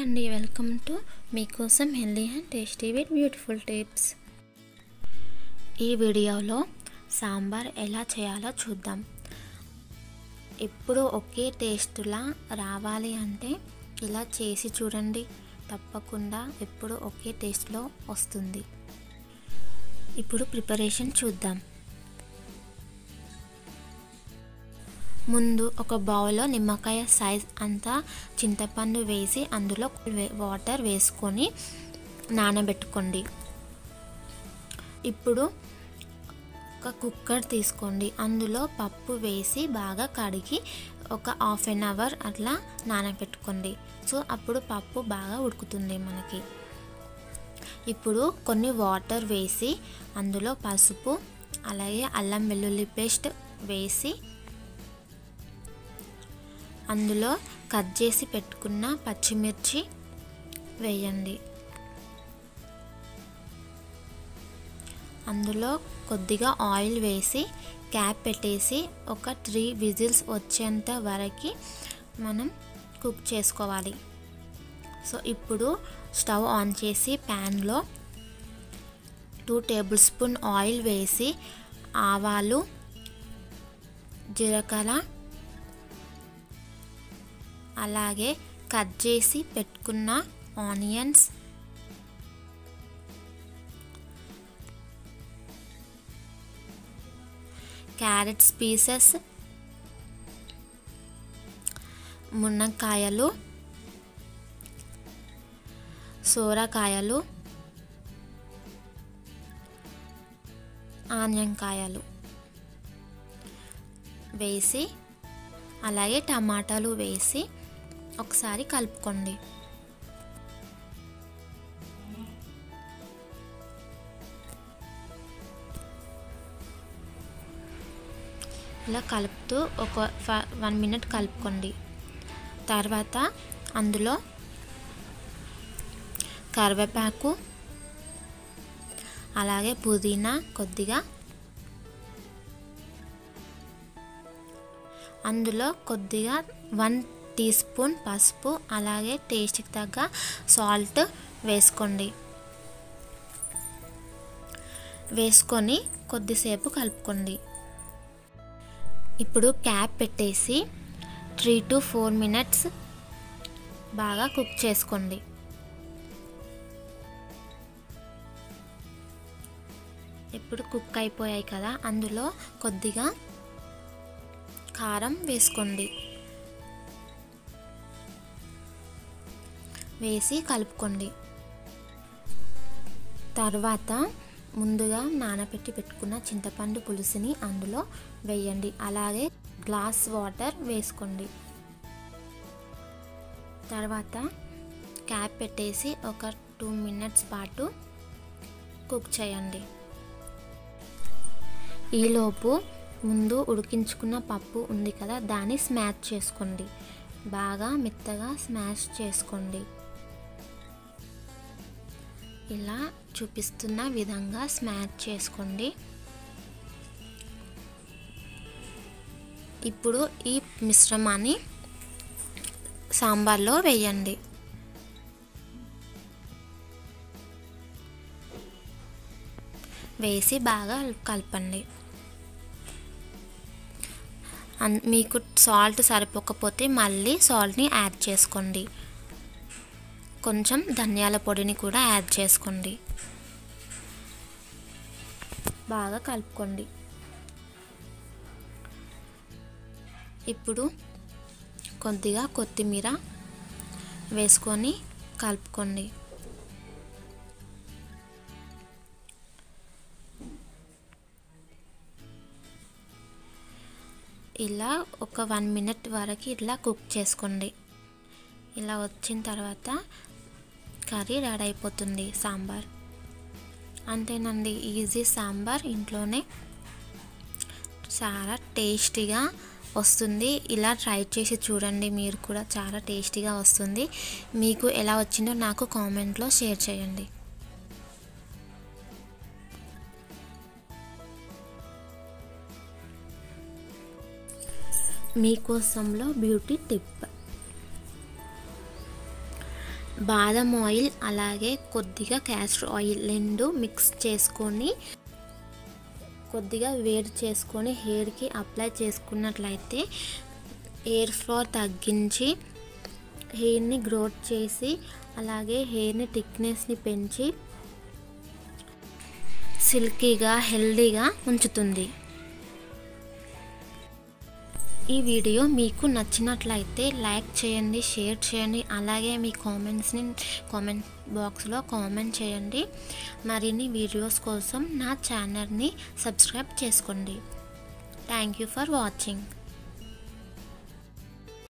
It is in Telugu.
అండి వెల్కమ్ టు మీకోసం healthy and tasty with beautiful tips ఈ వీడియోలో సాంబార్ ఎలా చేయాలో చూద్దాం ఎప్పుడు ఒకే టేస్ట్లా రావాలి అంటే ఇలా చేసి చూడండి తప్పకుండా ఎప్పుడు ఒకే టేస్ట్లో వస్తుంది ఇప్పుడు ప్రిపరేషన్ చూద్దాం ముందు ఒక బౌల్లో నిమ్మకాయ సైజ్ అంతా చింతపండు వేసి అందులో వాటర్ వేసుకొని నానబెట్టుకోండి ఇప్పుడు ఒక కుక్కర్ తీసుకోండి అందులో పప్పు వేసి బాగా కడిగి ఒక హాఫ్ అన్ అవర్ అట్లా నానబెట్టుకోండి సో అప్పుడు పప్పు బాగా ఉడుకుతుంది మనకి ఇప్పుడు కొన్ని వాటర్ వేసి అందులో పసుపు అలాగే అల్లం వెల్లుల్లి పేస్ట్ వేసి అందులో కట్ చేసి పెట్టుకున్న పచ్చిమిర్చి వేయండి అందులో కొద్దిగా ఆయిల్ వేసి క్యాప్ పెట్టేసి ఒక త్రీ విజిల్స్ వచ్చేంత వరకు మనం కుక్ చేసుకోవాలి సో ఇప్పుడు స్టవ్ ఆన్ చేసి ప్యాన్లో టూ టేబుల్ స్పూన్ ఆయిల్ వేసి ఆవాలు జీలకర్ర అలాగే కట్ చేసి పెట్టుకున్న ఆనియన్స్ క్యారెట్స్ పీసెస్ మునక్కాయలు సోరకాయలు ఆనియంకాయలు వేసి అలాగే టమాటాలు వేసి ఒకసారి కలుపుకోండి ఇలా కలుపుతూ ఒక వన్ మినిట్ కలుపుకోండి తర్వాత అందులో కరివేపాకు అలాగే పుదీనా కొద్దిగా అందులో కొద్దిగా వన్ టీ స్పూన్ పసుపు అలాగే టేస్ట్కి తగ్గ సాల్ట్ వేసుకోండి వేసుకొని కొద్దిసేపు కలుపుకోండి ఇప్పుడు క్యాప్ పెట్టేసి త్రీ టు ఫోర్ మినిట్స్ బాగా కుక్ చేసుకోండి ఇప్పుడు కుక్ అయిపోయాయి కదా అందులో కొద్దిగా కారం వేసుకోండి వేసి కలుపుకోండి తర్వాత ముందుగా నానబెట్టి పెట్టుకున్న చింతపండు పులుసుని అందులో వేయండి అలాగే గ్లాస్ వాటర్ వేసుకోండి తర్వాత క్యాప్ పెట్టేసి ఒక టూ మినిట్స్ పాటు కుక్ చేయండి ఈలోపు ముందు ఉడికించుకున్న పప్పు ఉంది కదా దాన్ని స్మాష్ చేసుకోండి బాగా మెత్తగా స్మాష్ చేసుకోండి ఇలా చూపిస్తున్న విధంగా స్మాష్ చేసుకోండి ఇప్పుడు ఈ మిశ్రమాన్ని సాంబార్లో వేయండి వేసి బాగా కలపండి మీకు సాల్ట్ సరిపోకపోతే మళ్ళీ సాల్ట్ని యాడ్ చేసుకోండి కొంచెం ధనియాల పొడిని కూడా యాడ్ చేసుకోండి బాగా కలుపుకోండి ఇప్పుడు కొద్దిగా కొత్తిమీర వేసుకొని కలుపుకోండి ఇలా ఒక వన్ మినిట్ వరకు ఇట్లా కుక్ చేసుకోండి ఇలా వచ్చిన తర్వాత కర్రీ రెడీ అయిపోతుంది సాంబార్ అంతేనండి ఈజీ సాంబార్ ఇంట్లోనే చాలా టేస్టీగా వస్తుంది ఇలా ట్రై చేసి చూడండి మీరు కూడా చాలా టేస్టీగా వస్తుంది మీకు ఎలా వచ్చిందో నాకు కామెంట్లో షేర్ చేయండి మీకోసంలో బ్యూటీ టిప్ బాదం ఆయిల్ అలాగే కొద్దిగా క్యాస్టర్ ఆయిల్ రెండు మిక్స్ చేసుకొని కొద్దిగా వేడి చేసుకొని హెయిర్కి అప్లై చేసుకున్నట్లయితే హెయిర్ ఫ్లార్ తగ్గించి హెయిర్ని గ్రోత్ చేసి అలాగే హెయిర్ని థిక్నెస్ని పెంచి సిల్కీగా హెల్దీగా ఉంచుతుంది ఈ వీడియో మీకు నచ్చినట్లయితే లైక్ చేయండి షేర్ చేయండి అలాగే మీ కామెంట్స్ని కామెంట్ బాక్స్లో కామెంట్ చేయండి మరిన్ని వీడియోస్ కోసం నా ఛానల్ని సబ్స్క్రైబ్ చేసుకోండి థ్యాంక్ యూ ఫర్ వాచింగ్